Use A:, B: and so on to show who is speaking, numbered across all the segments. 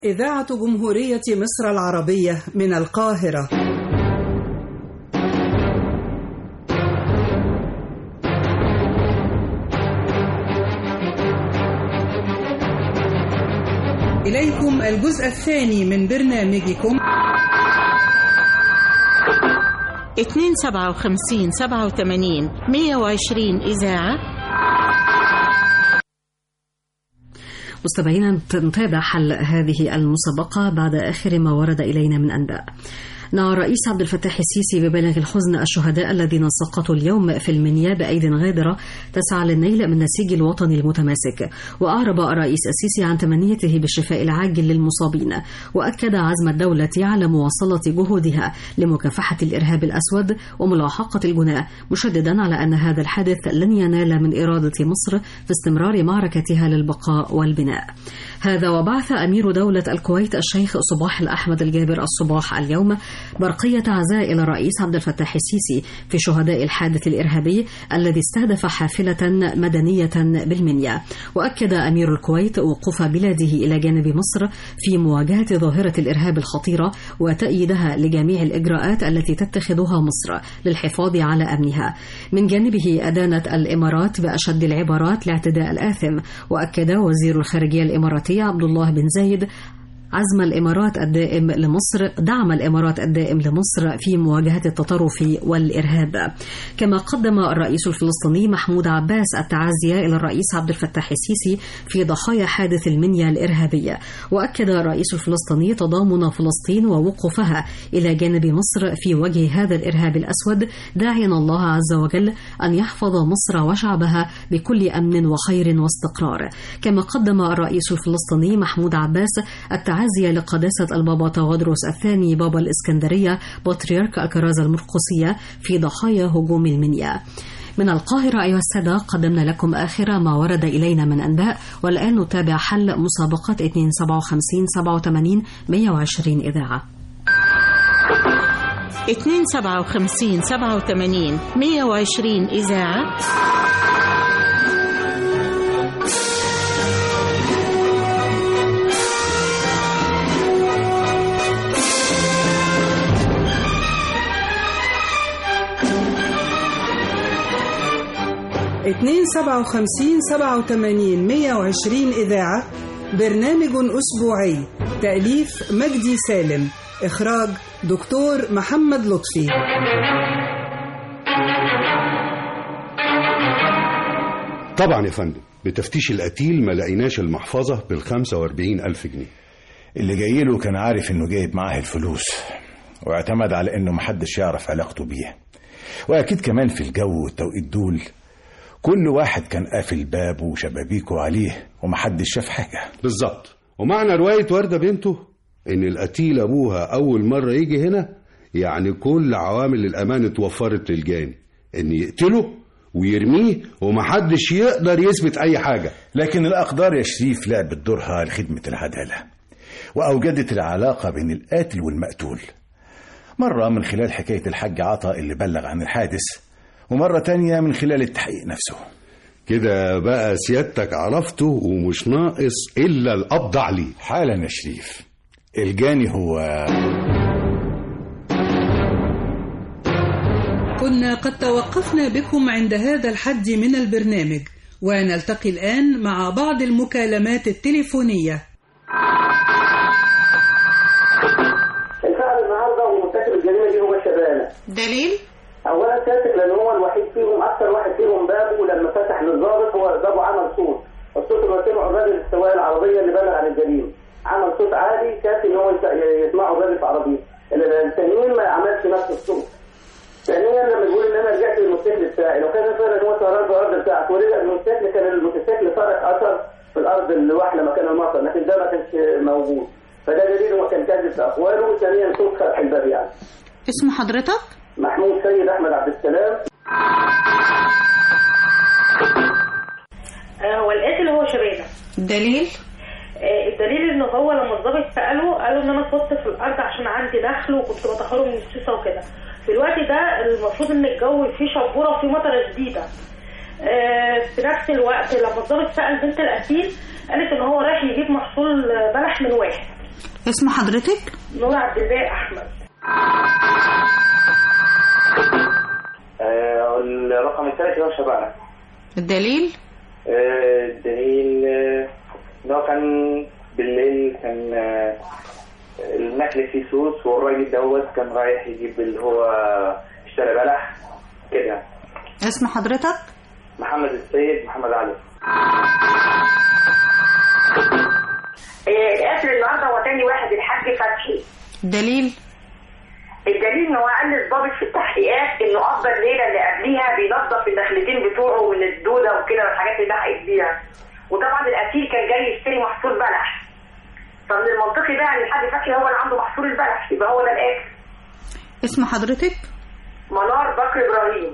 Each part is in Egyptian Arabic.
A: إذاعة جمهورية مصر العربية من القاهرة إليكم الجزء الثاني من برنامجكم
B: 257 87 120 إذاعة
C: مستمعينا نتابع حل هذه المسابقة بعد آخر ما ورد إلينا من أنباء نعى الرئيس عبد الفتاح السيسي ببلغ الحزن الشهداء الذين سقطوا اليوم في المنيا بأيد غادرة تسعى للنيل من نسيج الوطن المتماسك وأعرب الرئيس السيسي عن تمنيته بالشفاء العاجل للمصابين وأكد عزم الدولة على مواصلة جهودها لمكافحة الإرهاب الأسود وملاحقة الجناة مشددا على أن هذا الحادث لن ينال من إرادة مصر في استمرار معركتها للبقاء والبناء هذا وبعث أمير دولة الكويت الشيخ صباح الأحمد الجابر الصباح اليوم برقية عزاء إلى الرئيس عبد الفتاح السيسي في شهداء الحادث الإرهابي الذي استهدف حافلة مدنية بالمنيا وأكد أمير الكويت وقوف بلاده إلى جانب مصر في مواجهة ظاهرة الإرهاب الخطيرة وتأييدها لجميع الإجراءات التي تتخذها مصر للحفاظ على أمنها من جانبه أدانت الإمارات بأشد العبارات لاعتداء الآثم وأكد وزير الخارجية الإماراتية عبد الله بن زايد عزم الامارات الدائم لمصر دعم الامارات الدائم لمصر في مواجهه التطرف والارهاب. كما قدم الرئيس الفلسطيني محمود عباس التعازي الى الرئيس عبد الفتاح السيسي في ضحايا حادث المنيا الارهابيه، واكد الرئيس الفلسطيني تضامن فلسطين ووقوفها الى جانب مصر في وجه هذا الارهاب الاسود، داعيا الله عز وجل ان يحفظ مصر وشعبها بكل امن وخير واستقرار. كما قدم الرئيس الفلسطيني محمود عباس التعازي تعزية لقداسة البابا تغادرس الثاني بابا الإسكندرية بطريرك الكرازة المرقسية في ضحايا هجوم المنيا من القاهرة أيها السادة قدمنا لكم آخر ما ورد إلينا من أنباء والآن نتابع حل مسابقة 257 87 120 إذاعة
B: 257 87 120 إذاعة
A: اتنين سبعة وخمسين سبعة وتمانين مية وعشرين إذاعة برنامج أسبوعي تأليف مجدي سالم إخراج دكتور محمد لطفي
D: طبعا يا فندم بتفتيش القتيل ما لقيناش المحفظة بال 45 ألف جنيه
E: اللي جاي له كان عارف انه جايب معاه الفلوس واعتمد على انه محدش يعرف علاقته بيه واكيد كمان في الجو والتوقيت دول كل واحد كان قافل بابه وشبابيكه عليه ومحدش شاف حاجة
D: بالظبط ومعنى رواية وردة بنته إن القتيل أبوها أول مرة يجي هنا يعني كل عوامل الأمان اتوفرت للجاني إن يقتله ويرميه ومحدش يقدر يثبت أي حاجة
E: لكن الأقدار يا شريف لعبت دورها لخدمة العدالة وأوجدت العلاقة بين القاتل والمقتول مرة من خلال حكاية الحاج عطا اللي بلغ عن الحادث ومرة تانية من خلال التحقيق نفسه
D: كده بقى سيادتك عرفته ومش ناقص إلا القبض عليه
E: حالا يا شريف الجاني هو
A: كنا قد توقفنا بكم عند هذا الحد من البرنامج ونلتقي الآن مع بعض المكالمات التليفونية
F: الفعل النهارده ومرتكب الجريمه دي هو الشبانه
B: دليل
F: اولا ساكت لان هو الوحيد فيهم اكثر واحد فيهم بابه لما فتح للضابط هو بابه عمل صوت الصوت اللي سمعه الراجل السواق العربيه اللي بلغ عن الجريمه عمل صوت عالي كافي ان هو يس- يسمعه الراجل في عربيته التانيين ما عملش نفس الصوت ثانيا لما بيقول ان انا رجعت للموتوسيكل بتاعي لو كان فعلا هو سهران في الارض بتاعته ورجع بالموتوسيكل كان الموتوسيكل ترك اثر في الارض الواحده مكان المطر لكن ده ما كانش موجود فده دليل هو كان كاذب في اقواله ثانيا صوت فتح الباب يعني
B: اسم حضرتك؟
F: محمود سيد احمد عبد السلام
G: هو القاتل هو شبانه
B: دليل
G: آه، الدليل ان هو لما الضابط ساله قالوا ان انا كنت في الارض عشان عندي دخل وكنت بتخرج من السوسه وكده في الوقت ده المفروض ان الجو فيه شبوره وفيه مطره شديده آه، في نفس الوقت لما الضابط سال بنت القتيل قالت ان هو رايح يجيب محصول بلح من واحد
B: اسم حضرتك
G: نور عبد الباقي احمد
F: آه، الرقم الثالث اللي هو شبعنا
B: الدليل
F: آه، الدليل آه، ان هو كان بالليل كان آه، المكل فيه سوس والراجل دوت كان رايح يجيب اللي هو اشترى بلح كده
B: اسم حضرتك
F: محمد السيد محمد علي
H: القتل النهارده هو تاني واحد الحاج فتحي
B: الدليل
H: الدليل ان هو قال للضابط في التحقيقات انه قضى الليله اللي قبليها بينظف النخلتين بتوعه من الدوده وكده والحاجات اللي لحقت بيها وطبعا القتيل كان جاي يشتري محصول بلح فمن المنطقي بقى ان الحاج فتحي هو اللي عنده محصول البلح يبقى هو ده القاتل
B: اسم حضرتك
H: منار بكر ابراهيم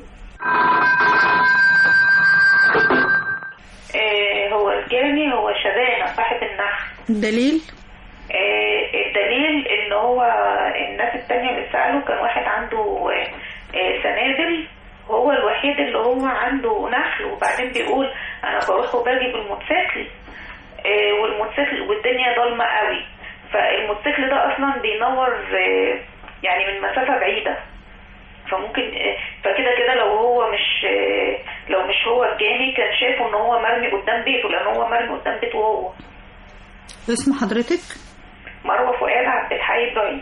G: آه هو الجاني هو شبانة صاحب النخل
B: الدليل
G: آه الدليل ان هو الناس التانية اللي سألوا كان واحد عنده آه آه سنادل هو الوحيد اللي هو عنده نخل وبعدين بيقول انا بروح وباجي بالموتوسيكل آه والموتوسيكل والدنيا ضلمة قوي فالموتوسيكل ده اصلا بينور آه يعني من مسافة بعيدة فممكن آه، فكده كده لو هو مش آه، لو مش هو الجاني كان شايفه ان هو مرمي قدام بيته لان هو مرمي قدام بيته هو
B: اسم حضرتك
G: مروه فؤاد عبد الحي ابراهيم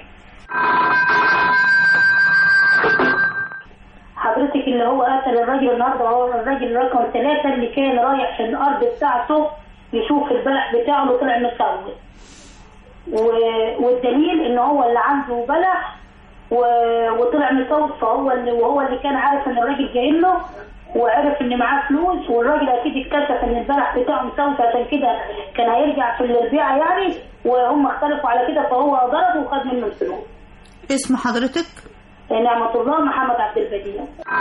I: حضرتك اللي هو قتل الراجل النهارده هو الراجل رقم ثلاثة اللي كان رايح في الأرض بتاعته يشوف البلح بتاعه اللي طلع مسوي و- والدليل إن هو اللي عنده بلح و- وطلع مسوي فهو اللي وهو اللي كان عارف إن الراجل جاي له وعرف إن معاه فلوس والراجل أكيد اكتشف إن البلح بتاعه مسوي فعشان كده كان هيرجع في البيعة يعني وهم اختلفوا على كده فهو ضربه وخد منه الفلوس
B: اسم حضرتك
I: نعمة الله محمد عبد البديع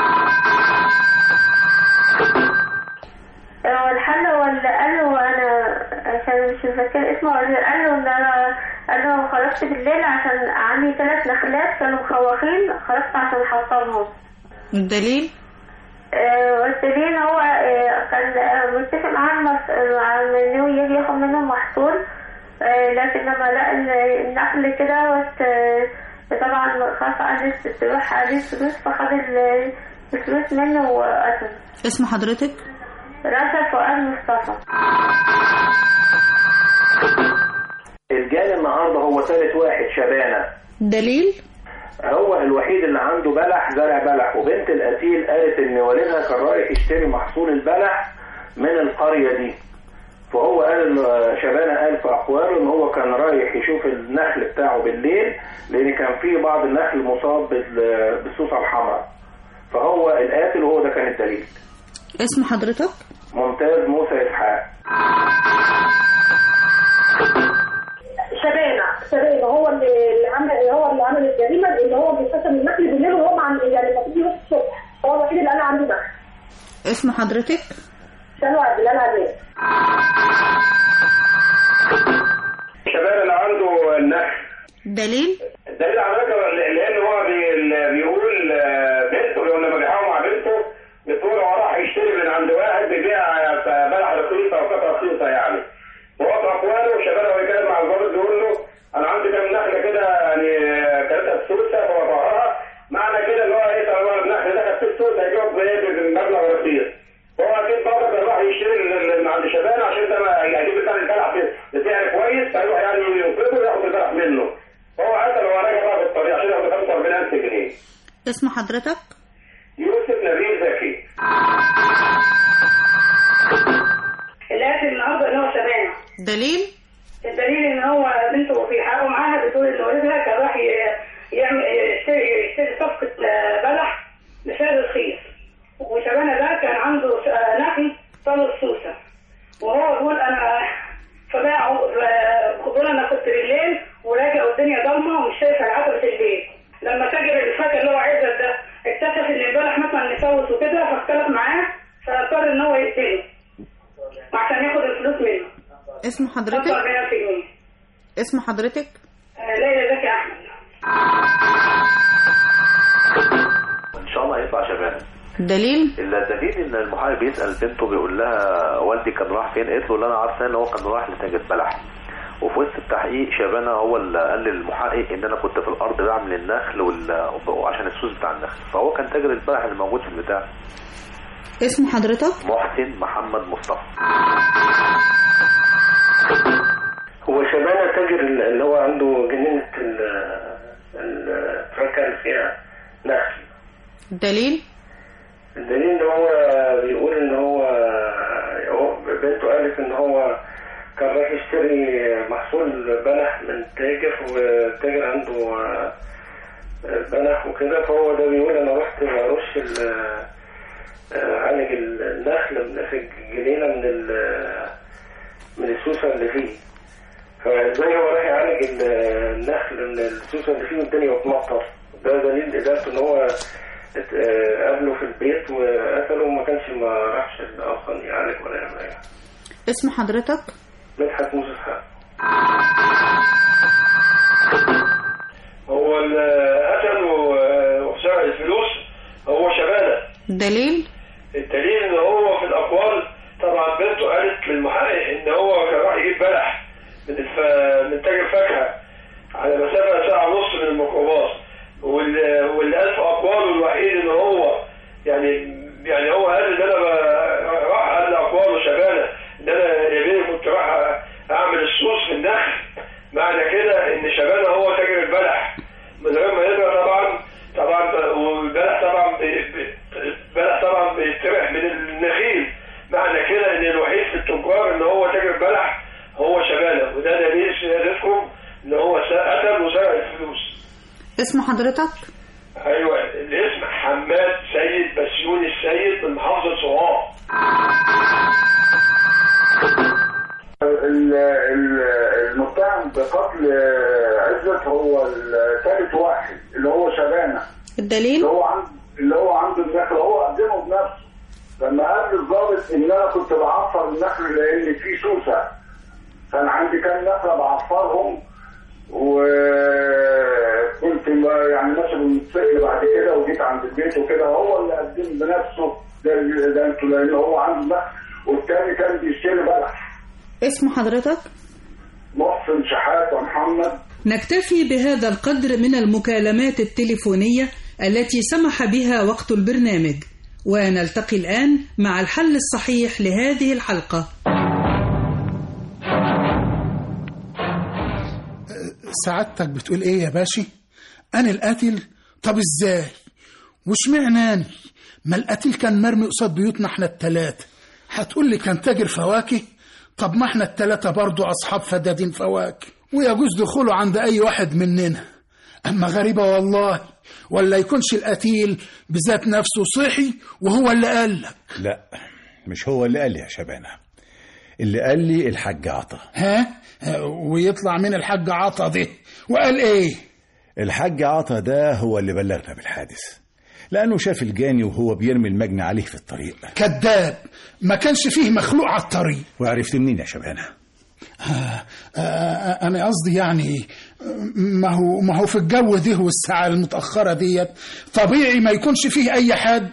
J: هو الحل هو اللي قال له انا عشان مش فاكر اسمه قال له ان انا قال له خرجت بالليل عشان عندي ثلاث نخلات كانوا مخوخين خرجت عشان احصلهم
B: الدليل
J: آه، والدليل هو آه، كان آه، متفق معاه المس- مع انه يجي ياخد منهم محصول آه، لكن لما لقى ال- النخل كده وت- آه، طبعا خاف عليه تروح عليه الفلوس فخد ال- الفلوس منه وقتل
B: اسم حضرتك
J: رشا فؤاد مصطفى
F: الجاني النهارده هو ثالث واحد شبانه
B: الدليل
F: هو الوحيد اللي عنده بلح زرع بلح وبنت القتيل قالت ان والدها كان رايح يشتري محصول البلح من القريه دي فهو قال شبانه قال في اقواله ان هو كان رايح يشوف النخل بتاعه بالليل لان كان في بعض النخل مصاب بال- بالسوسه الحمراء فهو القاتل وهو ده كان الدليل
B: اسم حضرتك
F: ممتاز موسى اسحاق
I: شبانة شبانة هو اللي اللي عمل هو اللي عمل الجريمة لأن هو بيستخدم النخل بالليل وهو مع يعني المفروض يروح الصبح هو الوحيد اللي أنا عنده نخل
B: اسم حضرتك
I: شنو عبد الله العزيز
F: شبانه اللي عنده النخل
B: الدليل
F: الدليل على فكره لان هو بي- بيقول آه، بنته لما جحاه مع بنته بتقول هو راح يشتري من عند واحد بيبيع آه، بلح رخيصه او قطعه رخيصه يعني وهو في اقواله شباب هو يتكلم مع الضابط بيقول له انا عندي كام نخله كده يعني آه، ثلاثه سوسه فهو طهرها معنى كده ان هو ايه طالما النخل ده كانت فيه سوسه هيجيب بايه بمبلغ رخيص هو اكيد برضه كان راح يشتري من- من عند شباب عشان ده ما- هيجيب بتاع البلح بسعر كويس فيروح يعني ينقذه وياخد البلح منه هو قتل وهو راجع بقى في الطريق عشان ياخد 45000 جنيه
B: اسم حضرتك
F: يوسف نبيل زكي
I: القاتل النهارده اللي هو شبانة
B: دليل
I: الدليل ان هو بنته في حقه معاها بتقول ان والدها كان راح ي- يعمل يشتري يشتري صفقة آه، بلح بسعر رخيص وشبانة ده كان عنده آه، نخل طال السوسة وهو بيقول انا فباعه ف- بيقول انا كنت بالليل وراجع والدنيا ضلمه ومش شايف عتبة البيت لما تاجر الفاكهه اللي هو عزت ده اكتشف ان البلح مثلا مسوس وكده فاختلف معاه فاضطر ان هو يقتله وعشان ياخد الفلوس منه
B: اسم حضرتك
I: 45000 جنيه
B: اسم حضرتك
I: آه، ليلى زكي احمد
K: ان شاء الله هيطلع شباب
B: الدليل
K: الدليل ان المحامي بيسال بنته بيقول لها والدي كان راح فين قالت له اللي انا عارفاه ان هو كان راح لتاجر بلح وفي وسط التحقيق شبانه هو اللي قال للمحقق ان انا كنت في الارض بعمل النخل وال- وعشان السوس بتاع النخل فهو كان تاجر البلح اللي موجود في البتاع
B: اسم حضرتك
K: محسن محمد مصطفى
L: هو شبانة تاجر اللي هو عنده جنينة ال- الفاكهة اللي فيها نخل
B: الدليل
L: الدليل ان هو بيقول ان هو هو بنته قالت ان هو كان رايح يشتري محصول بلح من تاجر والتاجر عنده بلح وكده فهو ده بيقول انا رحت ارش ال- عالج النخل من- في الجنينه من ال- من السوسه اللي فيه فازاي هو راح يعالج ال- النخل من السوسه اللي فيه والدنيا بتمطر ده دليل ادارته ان هو ات- آه، قابله في البيت وقتله وما كانش ما راحش اصلا يعالج ولا يعمل اي حاجه
B: اسم حضرتك
L: مدحت موسى اسحاق هو اللي قتله وسرق الفلوس هو شبانه
B: الدليل
L: الدليل ان هو في الاقوال طبعا بنته قالت للمحقق ان هو كان راح يجيب بلح من الف... من تاجر فاكهه على مسافه ساعه ونص من الميكروباص واللي واللي قال في اقواله الوحيد ان هو يعني يعني هو قال ان انا ب... راح قال لاقواله شبانه ان انا يا بيه كنت راح اعمل الصوص في النخل معنى كده ان شبانه هو تاجر البلح من غير ما يدرى طبعا طبعا والبلح طبعا بي- بي- البلح طبعا بيترح من النخيل معنى كده ان الوحيد في التجار ان هو تاجر بلح هو شبانه وده دليل سيادتكم ان هو س- قتل وسرق الفلوس
B: اسم حضرتك
L: ايوه الاسم حماد سيد بسيوني السيد من محافظه صهاج
M: ال- ال- المتهم بقتل عزت هو ثالث واحد اللي هو شبانه
B: الدليل
M: اللي هو عند اللي هو عنده النخل هو قدمه بنفسه لما قال للضابط ان انا كنت بعفر النخل لان في سوسه كان عندي كام نخله بعفرهم وكنت ما- يعني ماشي بالموتوسيكل بعد كده وجيت عند البيت وكده هو اللي قدم بنفسه ده ده انتوا لان هو عنده نخل والتاني كان بيشتري بلح
B: اسم حضرتك
M: محسن شحات ومحمد
A: نكتفي بهذا القدر من المكالمات التليفونية التي سمح بها وقت البرنامج ونلتقي الآن مع الحل الصحيح لهذه الحلقة
N: سعادتك بتقول ايه يا باشي انا القاتل طب ازاي وش معناني ما القتيل كان مرمي قصاد بيوتنا احنا التلاتة هتقول لي كان تاجر فواكه طب ما احنا التلاتة برضو اصحاب فدادين فواكه ويجوز دخوله عند اي واحد مننا اما غريبة والله ولا يكونش القتيل بذات نفسه صحي وهو اللي قال لك
E: لا مش هو اللي قال لي يا شبانة اللي قال لي الحاج عطا
N: ها ها، ويطلع من الحاج عطا ده وقال ايه
E: الحاج عطا ده هو اللي بلغنا بالحادث لأنه شاف الجاني وهو بيرمي المجني عليه في الطريق
N: كذاب ما كانش فيه مخلوق على الطريق
E: وعرفت منين يا شبانة
N: آه، آه، انا قصدي يعني ما هو ما هو في الجو ده والساعه المتاخره ديت طبيعي ما يكونش فيه اي حد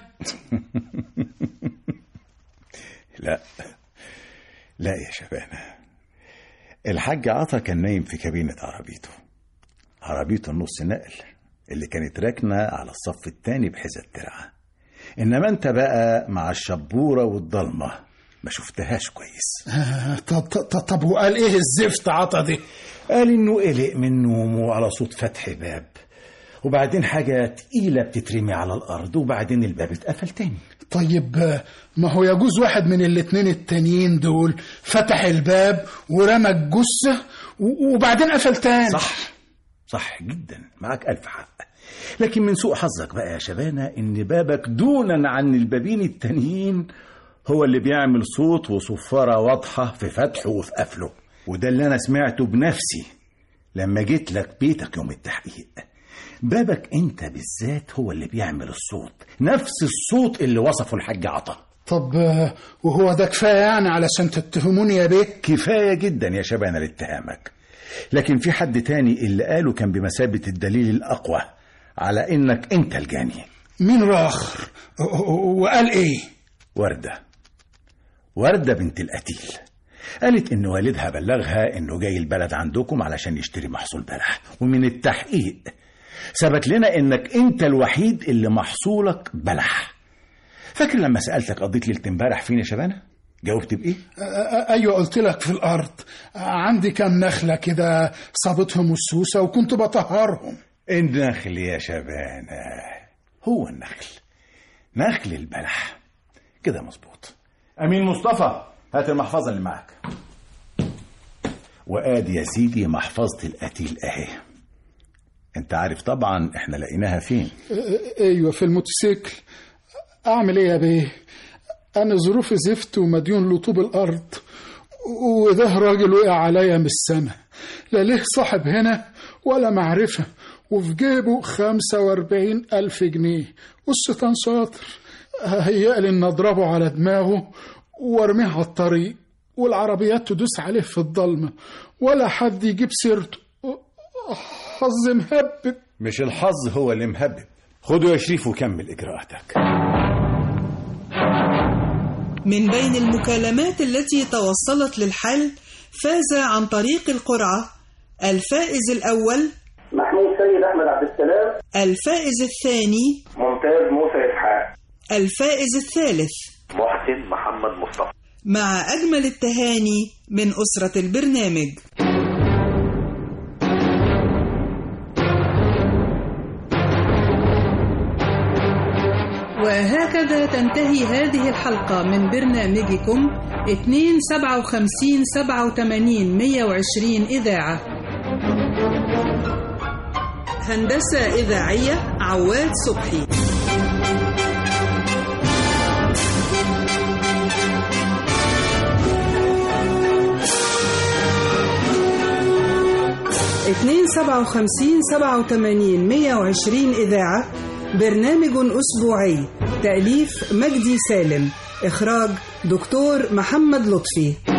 E: لا لا يا شبانة الحاج عطا كان نايم في كابينة عربيته عربيته النص نقل اللي كانت راكنة على الصف التاني بحذا الترعة إنما أنت بقى مع الشبورة والضلمة ما شفتهاش كويس
N: آه، طب طب- طب وقال ايه الزفت عطا ده
E: قال إنه قلق من نومه على صوت فتح باب وبعدين حاجة تقيلة بتترمي على الأرض وبعدين الباب اتقفل تاني
N: طيب آه، ما هو يجوز واحد من الاتنين التانيين دول فتح الباب ورمى الجثة و- وبعدين قفل تاني
E: صح صح جدا معاك ألف حق لكن من سوء حظك بقى يا شبانة إن بابك دونا عن البابين التانيين هو اللي بيعمل صوت وصفارة واضحة في فتحه وفي قفله وده اللي أنا سمعته بنفسي لما جيت لك بيتك يوم التحقيق بابك أنت بالذات هو اللي بيعمل الصوت نفس الصوت اللي وصفه الحاج عطا
N: طب آه، وهو ده كفايه يعني علشان تتهموني يا بيه
E: كفاية جدا يا شبانة لاتهامك لكن في حد تاني اللي قاله كان بمثابة الدليل الأقوى على إنك أنت الجاني
N: مين راخر و- و- وقال ايه
E: وردة وردة بنت القتيل قالت إن والدها بلغها إنه جاي البلد عندكم علشان يشتري محصول بلح ومن التحقيق ثبت لنا إنك أنت الوحيد اللي محصولك بلح فاكر لما سألتك قضيت ليلة امبارح فين يا شبانة؟ جاوبت بإيه؟
N: ايوه قلت لك في الارض عندي كام نخله كده صابتهم السوسه وكنت بطهرهم
E: النخل يا شبانة هو النخل نخل البلح كده مظبوط أمين مصطفى هات المحفظة اللي معاك وآدي يا سيدي محفظة القتيل أهي أنت عارف طبعا إحنا لقيناها فين
N: ايوه في الموتوسيكل اعمل ايه يا بيه انا ظروفي زفت ومديون لطوب الارض وده راجل وقع عليا من السما لا ليه صاحب هنا ولا معرفة وفي جيبه خمسة واربعين ألف جنيه والشيطان شاطر هيقلي إن أضربه على دماغه وارميه على الطريق والعربيات تدوس عليه في الضلمة ولا حد يجيب سيرته حظ مهبب
E: مش الحظ هو اللي مهبب خده يا شريف وكمل إجراءاتك
A: من بين المكالمات التي توصلت للحل فاز عن طريق القرعة الفائز الأول
F: محمود سيد احمد عبد السلام
A: الفائز الثاني
L: ممتاز موسى اسحاق
A: الفائز الثالث
K: محسن محمد مصطفى
A: مع أجمل التهاني من أسرة البرنامج وهكذا تنتهي هذه الحلقة من برنامجكم 257 87 120 إذاعة هندسة إذاعية عواد صبحي اتنين سبعة وخمسين سبعة وتمانين مية وعشرين إذاعة برنامج أسبوعي تأليف مجدي سالم إخراج دكتور محمد لطفي